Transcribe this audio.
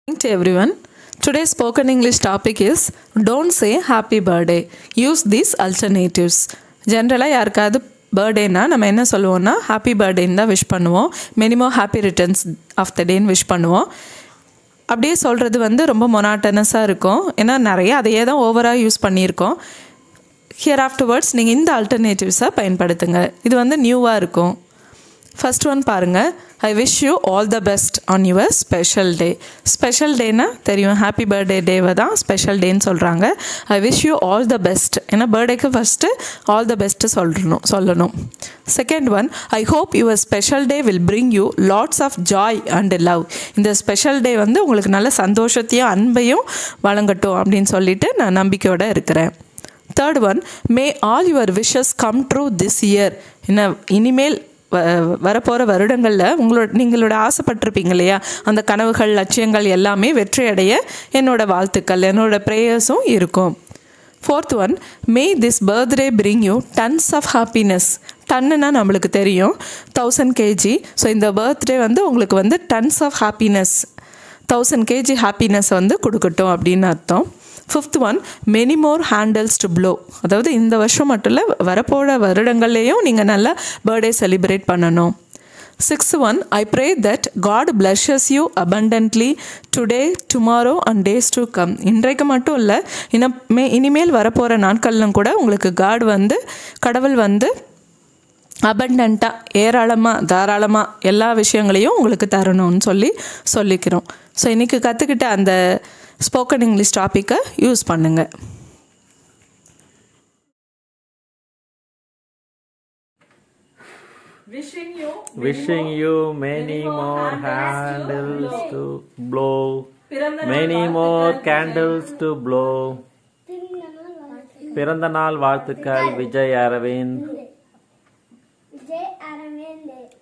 morning to everyone. Today's spoken English topic is Don't say happy birthday. Use these alternatives. ஜென்ரலாக யாருக்காவது பர்த்டேனா நம்ம என்ன சொல்லுவோம்னா ஹாப்பி பர்த்டேன்னு தான் விஷ் பண்ணுவோம் minimum happy returns of the டேன்னு விஷ் பண்ணுவோம் அப்படியே சொல்கிறது வந்து ரொம்ப மொனாட்டனஸாக இருக்கும் ஏன்னா நிறைய அதையே தான் ஓவராக யூஸ் பண்ணியிருக்கோம் ஹியர் ஆஃப்டர்வர்ட்ஸ் நீங்கள் இந்த ஆல்டர்னேட்டிவ்ஸை பயன்படுத்துங்க இது வந்து நியூவாக இருக்கும் ஃபர்ஸ்ட் ஒன் பாருங்கள் I wish you all the best on your special day special டேனா தெரியும் ஹாப்பி பர்த்டே டேவை தான் ஸ்பெஷல் டேன்னு சொல்கிறாங்க I wish you all the best ஏன்னா பர்த்டேக்கு ஃபஸ்ட்டு ஆல் த பெஸ்ட்டு சொல்லணும் சொல்லணும் second one I hope your special day will bring you lots of joy and love இந்த ஸ்பெஷல் டே வந்து உங்களுக்கு நல்ல சந்தோஷத்தையும் அன்பையும் வழங்கட்டும் அப்படின்னு சொல்லிட்டு நான் நம்பிக்கையோடு இருக்கிறேன் third one may all your wishes come true this year என்ன இனிமேல் வ வரப்போகிற வருடங்களில் உங்களோட நீங்களோட ஆசைப்பட்டிருப்பீங்க இல்லையா அந்த கனவுகள் லட்சியங்கள் எல்லாமே வெற்றியடைய என்னோட வாழ்த்துக்கள் என்னோட ப்ரேயர்ஸும் இருக்கும் fourth one may this birthday bring you tons of happiness டன்னுனா நம்மளுக்கு தெரியும் தௌசண்ட் கேஜி ஸோ இந்த பர்த்டே வந்து உங்களுக்கு வந்து tons of happiness thousand KG happiness வந்து கொடுக்கட்டும் அப்படின்னு அர்த்தம் fifth one many more candles to blow அதாவது இந்த வருஷம் மட்டும் இல்லை வரப்போகிற வருடங்கள்லேயும் நீங்கள் நல்லா பர்த்டே செலிப்ரேட் பண்ணணும் sixth one I pray that God blesses you abundantly today tomorrow and days to come இன்றைக்கு மட்டும் இல்லை இனமே இனிமேல் வரப்போகிற நாட்கள்லும் கூட உங்களுக்கு காட் வந்து கடவுள் வந்து அபண்டண்ட்டாக ஏராளமாக தாராளமாக எல்லா விஷயங்களையும் உங்களுக்கு தரணும்னு சொல்லி சொல்லிக்கிறோம் ஸோ இன்றைக்கி கற்றுக்கிட்ட அந்த ஸ்போக்கன் இங்கிலீஷ் டாப்பிக்கை யூஸ் பண்ணுங்கள் Wishing you Wishing you many more handles to blow. Many more candles to blow. பிறந்த நாள் வாழ்த்துக்கள் விஜய் அரவிந்த் விஜய் அரவிந்த்